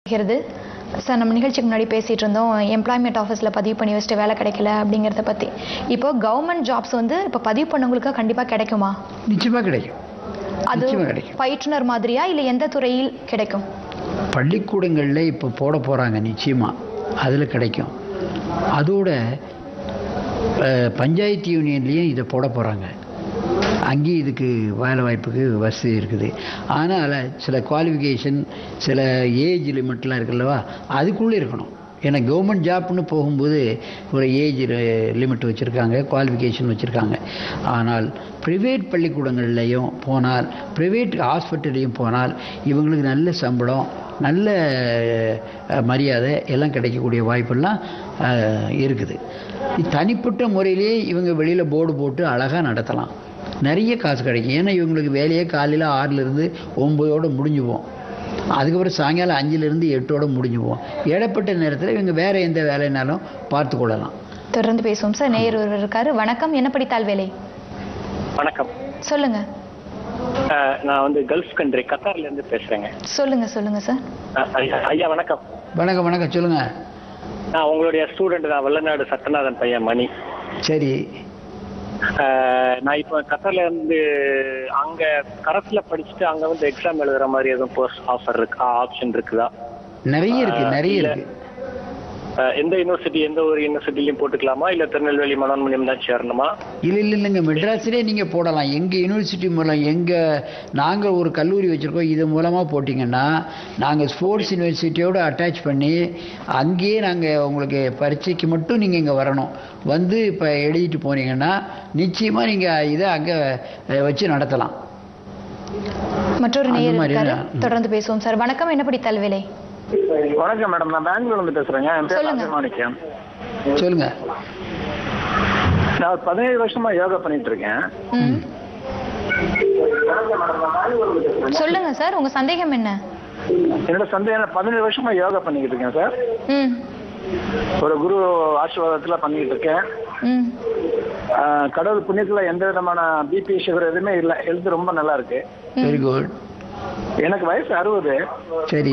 இருக்கிறது சார் நம்ம நிகழ்ச்சிக்கு முன்னாடி பேசிட்டு இருந்தோம் எம்ப்ளாய்மெண்ட் ஆஃபீஸில் பதிவு பண்ணி வச்சுட்டு வேலை கிடைக்கல அப்படிங்கிறத பற்றி இப்போ கவர்மெண்ட் ஜாப்ஸ் வந்து இப்போ பதிவு பண்ணவங்களுக்கு கண்டிப்பாக கிடைக்குமா நிச்சயமாக கிடைக்கும் அது நிச்சயமா கிடைக்கும். பயிற்றுனர் மாதிரியா இல்லை எந்த துறையில் கிடைக்கும் பள்ளிக்கூடங்களில் இப்போ போட போகிறாங்க நிச்சயமாக அதில் கிடைக்கும் அதோட அஹ், பஞ்சாயத்து யூனியன்லேயும் இதை போட போகிறாங்க அங்கேயும் இதுக்கு வேலை வாய்ப்புக்கு வசதி இருக்குது ஆனால் சில குவாலிஃபிகேஷன் சில ஏஜ் லிமிட்லாம் இருக்குல்லவா அதுக்குள்ளே இருக்கணும் ஏன்னா கவர்மெண்ட் ஜாப்னு போகும்போது ஒரு ஏஜ் லிமிட் வச்சுருக்காங்க குவாலிஃபிகேஷன் வச்சுருக்காங்க ஆனால் ப்ரைவேட் பள்ளிக்கூடங்கள்லையும் போனால் ப்ரைவேட் ஹாஸ்பிட்டல்லையும் போனால் இவங்களுக்கு நல்ல சம்பளம் நல்ல அஹ், மரியாதை எல்லாம் கிடைக்கக்கூடிய வாய்ப்பெல்லாம் அஹ், இருக்குது தனிப்பட்ட முறையிலேயே இவங்க வெளியில் போர்டு போட்டு அழகாக நடத்தலாம் நிறைய காசு கிடைக்கும் ஏன்னா இவங்களுக்கு வேலையே காலையில் ஆறுலேருந்து ஒம்போதோடு முடிஞ்சுவோம் அதுக்கப்புறம் சாயங்காலம் அஞ்சுலேருந்து எட்டோட முடிஞ்சுவோம் இடப்பட்ட நேரத்தில் இவங்க வேறு எந்த வேலைனாலும் பார்த்து கொள்ளலாம் தொடர்ந்து பேசுவோம் சார் நேயர் ஒருவர் இருக்காரு வணக்கம் என்ன படித்தால் வேலை வணக்கம் சொல்லுங்க அஹ், நான் வந்து கல்ஃப் கண்ட்ரி கத்தார்ல இருந்து பேசுறேங்க சொல்லுங்க சொல்லுங்க சார் அஹ், ஐயா- ஐயா வணக்கம் வணக்கம் வணக்கம் சொல்லுங்கள் நான் உங்களுடைய ஸ்டூடெண்ட் தான் வெள்ளநாடு சட்டநாதன் பையன் மணி சரி அஹ், நான் இப்போ கத்தார்ல இருந்து அங்க கரஸ்ல படிச்சுட்டு அங்க வந்து எக்ஸாம் எழுதுற மாதிரி எதுவும் போஸ்ட் ஆஃபர் இருக்கா ஆப்ஷன் இருக்குதா நிறைய இருக்குது நிறைய இல்ல. இருக்குது அஹ், எந்த யூனிவர்சிட்டி எந்த ஒரு யூனிவர்சிட்டிலையும் போட்டுக்கலாமா இல்ல திருநெல்வேலி மனோன்மணியம் தான் சேரணுமா இல்லை இல்லை இல்லைங்க மெட்ராஸ்லேயே நீங்கள் போடலாம் எங்கள் யூனிவர்சிட்டி மூலம் எங்கள் நாங்கள் ஒரு கல்லூரி வச்சுருக்கோம் இது மூலமாக போட்டிங்கன்னா நாங்கள் ஸ்போர்ட்ஸ் யூனிவர்சிட்டியோடு அட்டாச் பண்ணி அங்கேயே நாங்கள் உங்களுக்கு பரீட்சைக்கு மட்டும் நீங்கள் இங்கே வரணும் வந்து இப்போ எழுதிட்டு போனீங்கன்னா நிச்சயமாக நீங்கள் இதை அங்கே வச்சு நடத்தலாம் மற்றொரு அந்த நேயர் மாதிரி இருக்காரு தான். தொடர்ந்து பேசுவோம் சார் வணக்கம் என்ன படித்தால் வேலை வணக்கம் மேடம் நான் பெங்களூர்ல இருந்து பேசுறேங்க என் சொல்லுங்க. மாணிக்கம் சொல்லுங்கள் நான் ஒரு பதினேழு வருஷமா யோகா பண்ணிட்டு இருக்கேன் ம். சொல்லுங்க சார் உங்க சந்தேகம் என்ன என்னோட சந்தேகம் பதினேழு வருஷமா யோகா பண்ணிக்கிட்டு இருக்கேன் சார் ம் ஒரு குரு ஆசீர்வாதத்துல பண்ணிட்டு இருக்கேன் ம் ஆஹ் கடவுள் புண்ணியத்துல எந்த விதமான பிபி சுகர் எதுவுமே இல்லை ஹெல்த் ரொம்ப நல்லா இருக்கு வெரி குட் எனக்கு வயசு அறுபது சரி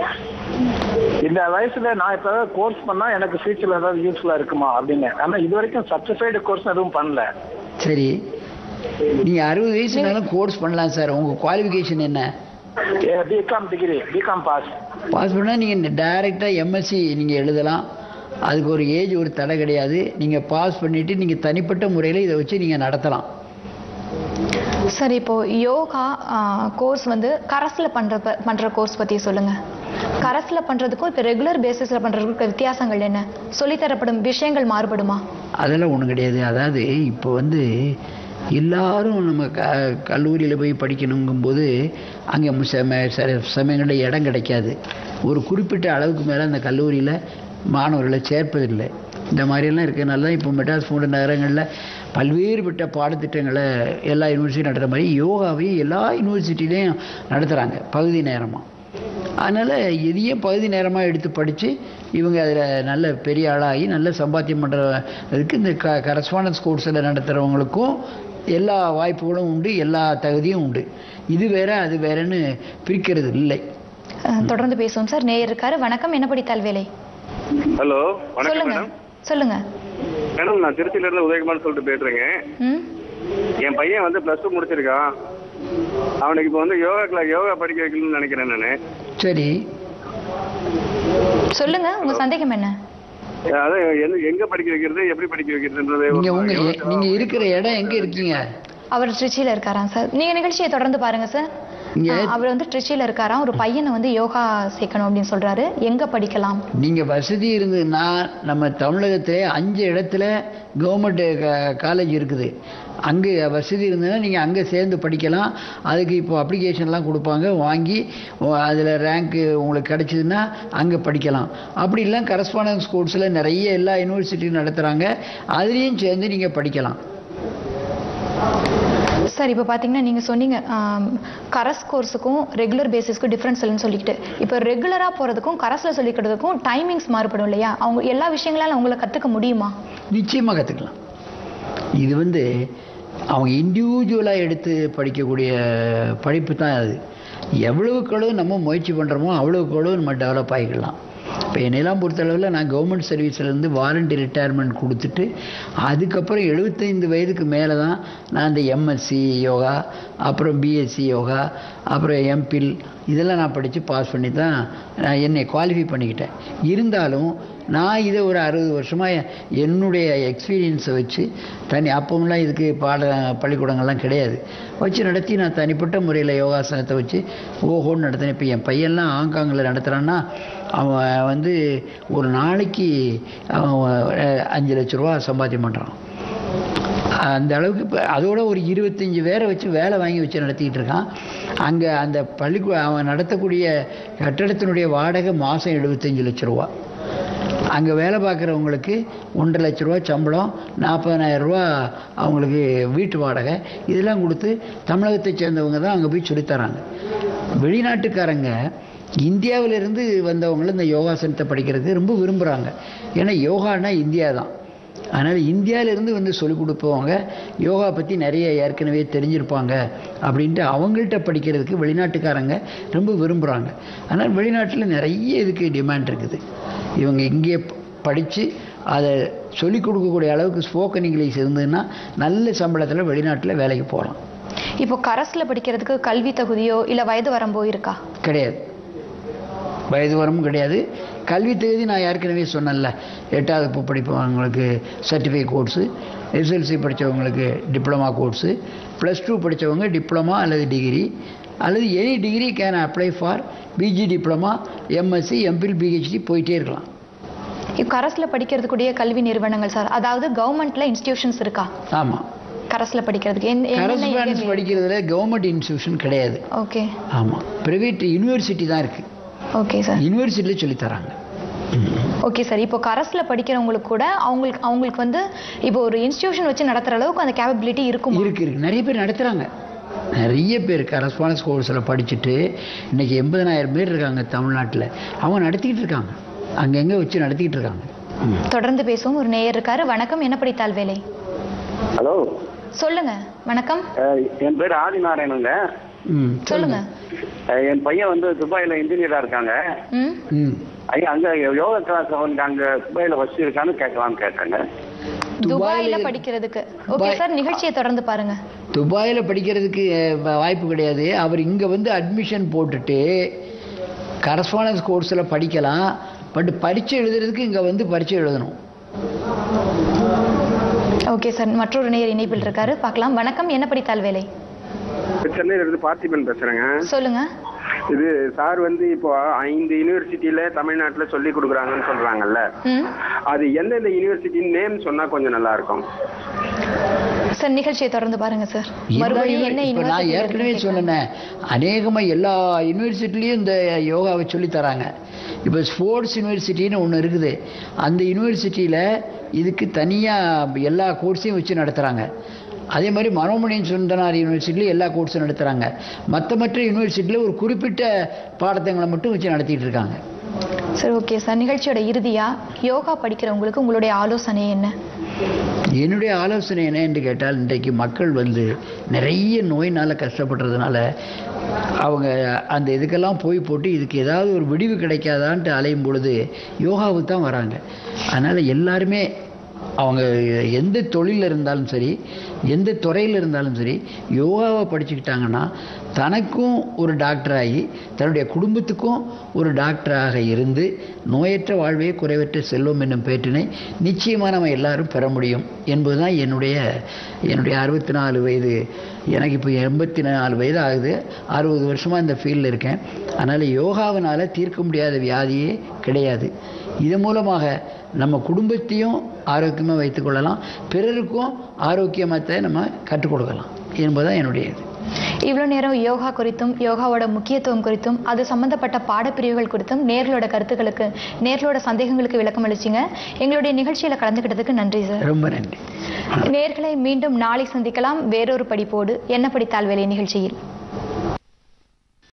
இந்த வயசுல நான் இப்ப கோர்ஸ் பண்ணா எனக்கு ஃபியூச்சர்ல ஏதாவது யூஸ்ஃபுல்லா இருக்குமா அப்படின்னு ஆனா இது வரைக்கும் சர்டிஃபைடு கோர்ஸ் எதுவும் பண்ணல சரி நீங்கள் அறுபது வயசுனாலும் கோர்ஸ் பண்ணலாம் சார் உங்கள் குவாலிஃபிகேஷன் என்ன BCom degree BCom pass pass பண்ணால் நீங்கள் டைரெக்டாக எம்எஸ்சி நீங்கள் எழுதலாம் அதுக்கு ஒரு ஏஜ் ஒரு தடை கிடையாது நீங்கள் பாஸ் பண்ணிவிட்டு நீங்கள் தனிப்பட்ட முறையில் இதை வச்சு நீங்கள் நடத்தலாம் சார் இப்போ யோகா கோர்ஸ் வந்து கரஸ்ல பண்ற ப- பண்ற கோர்ஸ் பத்தி சொல்லுங்க கரஸ்ல பண்றதுக்கும் இப்போ ரெகுலர் பேசிஸ்ல பண்றதுக்கும் வித்தியாசங்கள் என்ன சொல்லித்தரப்படும் விஷயங்கள் மாறுபடுமா அதெல்லாம் ஒன்றும் கிடையாது அதாவது இப்போ வந்து எல்லாரும் நம்ம க கல்லூரியில் போய் படிக்கணுங்கும்போது அங்கே சம சில சமயங்களில் இடம் கிடைக்காது ஒரு குறிப்பிட்ட அளவுக்கு மேலே அந்த கல்லூரியில் மாணவர்களை சேர்ப்பதில்லை இந்த மாதிரியெல்லாம் இருக்கிறனால தான் இப்போ மெட்ராஸ் போன்ற நகரங்களில் பல்வேறுபட்ட பாடத்திட்டங்களை எல்லா யூனிவர்சிட்டியும் நடத்துகிற மாதிரி யோகாவையும் எல்லா யூனிவர்சிட்டிலையும் நடத்துகிறாங்க பகுதி நேரமாக அதனால் எதையும் பகுதி நேரமாக எடுத்து படித்து இவங்க அதில் நல்ல பெரிய ஆளாகி நல்ல சம்பாத்தியம் பண்ணுறதுக்கு இந்த க கரஸ்பாண்டன்ஸ் கோர்ஸில் நடத்துகிறவங்களுக்கும் எல்லா வாய்ப்புகளும் உண்டு எல்லா தகுதியும் உண்டு இது வேற அது வேறன்னு பிரிக்கிறது இல்லை அஹ், தொடர்ந்து பேசுவோம் சார் நேயர் இருக்காரு வணக்கம் என்ன படித்தால் வேலை ஹலோ வணக்கம் சொல்லுங்க மேடம் சொல்லுங்க மேடம் நான் திருச்சியில இருந்து உதயகுமார் சொல்லிட்டு பேசுறேங்க ம் என் பையன் வந்து பிளஸ் டூ முடிச்சிருக்கான் அவனுக்கு இப்போ வந்து யோகா கிளாஸ் யோகா படிக்க வைக்கணும்னு நினைக்கிறேன் நான் சரி சொல்லுங்க உங்க சந்தேகம் என்ன அதான் எந்த- எங்க படிக்க வைக்கிறது எப்படி படிக்க வைக்கிறதுன்றது நீங்கள் ஒரு உங்கள் யோகா- நீங்கள் இருக்கிற இடம் எங்கே இருக்கீங்க அவர் ட்ரிச்சியில் இருக்காராம் சார் நீங்க நிகழ்ச்சியை தொடர்ந்து பாருங்க சார் இங்க- அஹ், அவர் வந்து ட்ரிச்சியில் இருக்காராம் ஒரு பையனை வந்து யோகா சேர்க்கணும் அப்படின்னு சொல்றாரு எங்க படிக்கலாம் நீங்கள் வசதி இருந்ததுன்னா நம்ம தமிழகத்திலே அஞ்சு இடத்துல கவர்மெண்ட் காலேஜ் இருக்குது அங்கே வசதி இருந்ததுன்னா நீங்கள் அங்கே சேர்ந்து படிக்கலாம் அதுக்கு இப்போ அப்ளிகேஷன்லாம் கொடுப்பாங்க வாங்கி அதில் ரேங்க்கு உங்களுக்கு கிடைச்சதுன்னா அங்கே படிக்கலாம் அப்படி இல்லை கரஸ்பாண்டன்ஸ் கோர்ஸில் நிறைய எல்லா யூனிவர்சிட்டியும் நடத்துகிறாங்க அதுலேயும் சேர்ந்து நீங்கள் படிக்கலாம் சார் இப்போ பார்த்தீங்கன்னா நீங்கள் சொன்னீங்க ஆம், கரஸ் கோர்ஸுக்கும் ரெகுலர் பேசிஸ்க்கும் டிஃப்ரென்ஸ் இல்லைன்னு சொல்லிக்கிட்டு இப்போ ரெகுலராக போகிறதுக்கும் கரஸில் சொல்லிக்கிறதுக்கும் டைமிங்ஸ் மாறுபடும் இல்லையா அவங்க எல்லா விஷயங்களால அவங்கள கற்றுக்க முடியுமா நிச்சயமாக கற்றுக்கலாம் இது வந்து அவங்க இண்டிவிஜுவலாக எடுத்து படிக்கக்கூடிய படிப்பு தான் அது எவ்வளவுக்கு எவ்வளவு நம்ம முயற்சி பண்ணுறோமோ அவ்வளவுக்கு எவ்வளவு நம்ம டெவலப் ஆகிக்கலாம் இப்போ என்னெல்லாம் பொறுத்தளவில் நான் கவர்மெண்ட் சர்வீஸ்லேருந்து வாரண்டி ரிட்டையர்மெண்ட் கொடுத்துட்டு அதுக்கப்புறம் எழுபத்தைந்து வயதுக்கு மேலே தான் நான் இந்த எம்எஸ்சி யோகா அப்புறம் பிஎஸ்சி யோகா அப்புறம் எம்பில் இதெல்லாம் நான் படித்து பாஸ் பண்ணி தான் நான் என்னை குவாலிஃபை பண்ணிக்கிட்டேன் இருந்தாலும் நான் இதை ஒரு அறுபது வருஷமாக என்னுடைய எக்ஸ்பீரியன்ஸை வச்சு தனி அப்போம்லாம் இதுக்கு பாட பள்ளிக்கூடங்கள்லாம் கிடையாது வச்சு நடத்தி நான் தனிப்பட்ட முறையில் யோகாசனத்தை வச்சு ஓஹோன்னு நடத்தினேன் இப்போ என் பையன்லாம் ஹாங்காங்கில் நடத்துகிறான்னா அவன் வந்து ஒரு நாளைக்கு அவன் அஹ், அஞ்சு லட்ச ரூபா சம்பாத்தியம் பண்ணுறான் அந்த அளவுக்கு இப்போ அதோட ஒரு இருபத்தஞ்சி பேரை வச்சு வேலை வாங்கி வச்சு நடத்திக்கிட்டு இருக்கான் அங்கே அந்த பள்ளிக்கூ அவன் நடத்தக்கூடிய கட்டடத்தினுடைய வாடகை மாதம் எழுபத்தஞ்சு லட்ச ரூபா அங்கே வேலை பார்க்குறவங்களுக்கு ஒன்றரை லட்ச ரூபா சம்பளம் நாற்பதனாயிரம் ரூபா அவங்களுக்கு வீட்டு வாடகை இதெல்லாம் கொடுத்து தமிழகத்தை சேர்ந்தவங்க தான் அங்கே போய் சொல்லித்தராங்க வெளிநாட்டுக்காரங்க இந்தியாவிலிருந்து வந்தவங்களும் இந்த யோகாசனத்தை படிக்கிறதுக்கு ரொம்ப விரும்புகிறாங்க ஏன்னா யோகானா இந்தியா தான் அதனால் இந்தியாவிலேருந்து வந்து சொல்லிக் கொடுப்பவங்க யோகா பற்றி நிறைய ஏற்கனவே தெரிஞ்சிருப்பாங்க அப்படின்ட்டு அவங்கள்ட்ட படிக்கிறதுக்கு வெளிநாட்டுக்காரங்க ரொம்ப விரும்புகிறாங்க அதனால் வெளிநாட்டில் நிறைய இதுக்கு டிமாண்ட் இருக்குது இவங்க இங்கேயே படித்து அதை சொல்லிக் கொடுக்கக்கூடிய அளவுக்கு ஸ்போக்கன் இங்கிலீஷ் இருந்ததுன்னா நல்ல சம்பளத்தில் வெளிநாட்டில் வேலைக்கு போகலாம் இப்போ கரஸ்ல படிக்கிறதுக்கு கல்வி தகுதியோ இல்ல வயது வரம்போ இருக்கா கிடையாது வயது வரம்பும் கிடையாது கல்வி தகுதி நான் ஏற்கனவே சொன்னேன்ல எட்டாவது இப்போ படிப்பவங்களுக்கு சர்டிஃபிகேட் கோர்ஸு எஸ்எல்சி படித்தவங்களுக்கு டிப்ளமா கோர்ஸு ப்ளஸ் டூ படித்தவங்க டிப்ளமா அல்லது டிகிரி அல்லது any degree can apply for PG diploma MSc MPhil PhD போயிட்டே இருக்கலாம் இப்போ கரஸ்ல படிக்கிறதுக்குரிய கல்வி நிறுவனங்கள் சார் அதாவது கவர்மெண்ட்ல இன்ஸ்டிடியூஷன்ஸ் இருக்கா ஆமாம் கரஸ்ல படிக்கிறதுக்கு எந்த- என்னென்ன கரஸ்பாண்டன்ஸ் எங்க- படிக்கிறதுல கவர்மெண்ட் இன்ஸ்டியூஷன் கிடையாது ஓகே ஆமாம் ப்ரைவேட் யூனிவர்சிட்டி தான் இருக்குது ஓகே சார் யூனிவர்சிட்டியில் சொல்லித்தராங்க ஓகே சார் இப்போ கரஸ்ல படிக்கிறவங்களுக்கு கூட அவங்களுக்கு அவங்களுக்கு வந்து இப்போ ஒரு இன்ஸ்டிடியூஷன் வச்சு நடத்துற அளவுக்கு அந்த கேப்பபிலிட்டி இருக்கும் இருக்கு இருக்கு நிறைய பேர் நடத்துகிறாங்க நிறைய பேர் கரஸ்பாண்டன்ஸ் கோர்ஸில் படிச்சுட்டு இன்னைக்கு எண்பதனாயிரம் பேர் இருக்காங்க தமிழ்நாட்டில் அவங்க நடத்திக்கிட்டு இருக்காங்க அங்கங்கே வச்சு நடத்திக்கிட்டு இருக்காங்க ம். தொடர்ந்து பேசுவோம் ஒரு நேயர் இருக்காரு வணக்கம் என்ன படித்தால் வேலை ஹலோ சொல்லுங்க வணக்கம் என் பேர் ஆதிநாராயணங்க ம் சொல்லுங்க அஹ், என் பையன் வந்து துபாயில இன்ஜினியரா இருக்காங்க ம் ம் ஐயா அங்க யோகா கிளாஸ் அவனுக்கு அங்க துபாயில வசதி இருக்கான்னு கேட்கலாம்னு கேட்டாங்க துபாயில படிக்கிறதுக்கு ஓகே துபாய். சார் நிகழ்ச்சியை தொடர்ந்து பாருங்க துபாயில் படிக்கிறதுக்கு அஹ், வ- வாய்ப்பு கிடையாது அவர் இங்கே வந்து அட்மிஷன் போட்டுட்டு கரஸ்பாண்டன்ஸ் கோர்ஸில் படிக்கலாம் பட் பரீட்சை எழுதுறதுக்கு இங்கே வந்து பரீட்சை எழுதணும் ஓகே சார் மற்றொரு நேயர் இணைப்பில் இருக்காரு பார்க்கலாம் வணக்கம் என்ன படித்தால் வேலை சென்னையில இருந்து பார்த்திபன் பேசுறேங்க சொல்லுங்க இது சார் வந்து இப்போ ஐந்து யூனிவர்சிட்டியில தமிழ்நாட்டுல சொல்லி கொடுக்குறாங்கன்னு சொல்றாங்கல்ல ம் அது எந்தெந்த யூனிவர்சிட்டி நேம் சொன்னா கொஞ்சம் நல்லா இருக்கும் சார் நிகழ்ச்சியை தொடர்ந்து பாருங்க சார் எல்லா மறுபடியும் uni- என்ன இப்ப நான் யூனிவர்சிட்டி ஏற்கனவே இருக்குன்னு சொன்னேன் அநேகமாக எல்லா யூனிவர்சிட்டிலையும் இந்த யோகாவை சொல்லி தராங்க இப்போ ஸ்போர்ட்ஸ் யூனிவர்சிட்டின்னு ஒன்று இருக்குது அந்த யூனிவர்சிட்டியில் இதுக்கு தனியாக எல்லா கோர்ஸையும் வச்சு நடத்துகிறாங்க அதே மாதிரி மனோமணியன் சுந்தனார் யூனிவர்சிட்டியில் எல்லா கோர்ஸும் நடத்துகிறாங்க மற்ற மற்ற யூனிவர்சிட்டியில் ஒரு குறிப்பிட்ட பாடத்தங்களை மட்டும் வச்சு நடத்திட்டு இருக்காங்க சரி ஓகே சார் நிகழ்ச்சியோட இறுதியா யோகா படிக்கிறவங்களுக்கு உங்களுடைய ஆலோசனை என்ன என்னுடைய ஆலோசனை என்ன என்று கேட்டால் இன்றைக்கு மக்கள் வந்து நிறைய நோயினால் கஷ்டப்படுறதுனால அவங்க அந்த இதுக்கெல்லாம் போய் போட்டு இதுக்கு ஏதாவது ஒரு விடிவு கிடைக்காதான்ட்டு அலையும் பொழுது யோகாவுக்கு தான் வராங்க அதனால் எல்லாருமே அவங்க எந்த தொழிலில் இருந்தாலும் சரி எந்த துறையில் இருந்தாலும் சரி யோகாவை படிச்சுக்கிட்டாங்கன்னா தனக்கும் ஒரு டாக்டராகி தன்னுடைய குடும்பத்துக்கும் ஒரு டாக்டராக இருந்து நோயற்ற வாழ்வே குறைவற்ற செல்வம் என்னும் பேற்றினை நிச்சயமாக நம்ம எல்லாரும் பெற முடியும் என்பதுதான் என்னுடைய என்னுடைய அறுபத்தி நாலு வயது எனக்கு இப்போ எண்பத்தி நாலு வயது ஆகுது அறுபது வருஷமாக இந்த ஃபீல்டில் இருக்கேன் அதனால் யோகாவினால் தீர்க்க முடியாத வியாதியே கிடையாது இது மூலமாக நம்ம குடும்பத்தையும் ஆரோக்கியமாக வைத்துக்கொள்ளலாம் பிறருக்கும் ஆரோக்கியமத்தை நம்ம கற்றுக் கொடுக்கலாம் என்பதுதான் என்னுடைய இது இவ்வளோ நேரம் யோகா குறித்தும் யோகாவோட முக்கியத்துவம் குறித்தும் அது சம்பந்தப்பட்ட பாடப்பிரிவுகள் குறித்தும் நேர்களோட கருத்துக்களுக்கு நேர்களோட சந்தேகங்களுக்கு விளக்கம் அளிச்சிங்க எங்களுடைய நிகழ்ச்சியில கலந்துக்கிட்டதுக்கு நன்றி சார் ரொம்ப நன்றி நேர்களை மீண்டும் நாளை சந்திக்கலாம் வேறொரு படிப்போடு என்ன படித்தால் வேலை நிகழ்ச்சியில்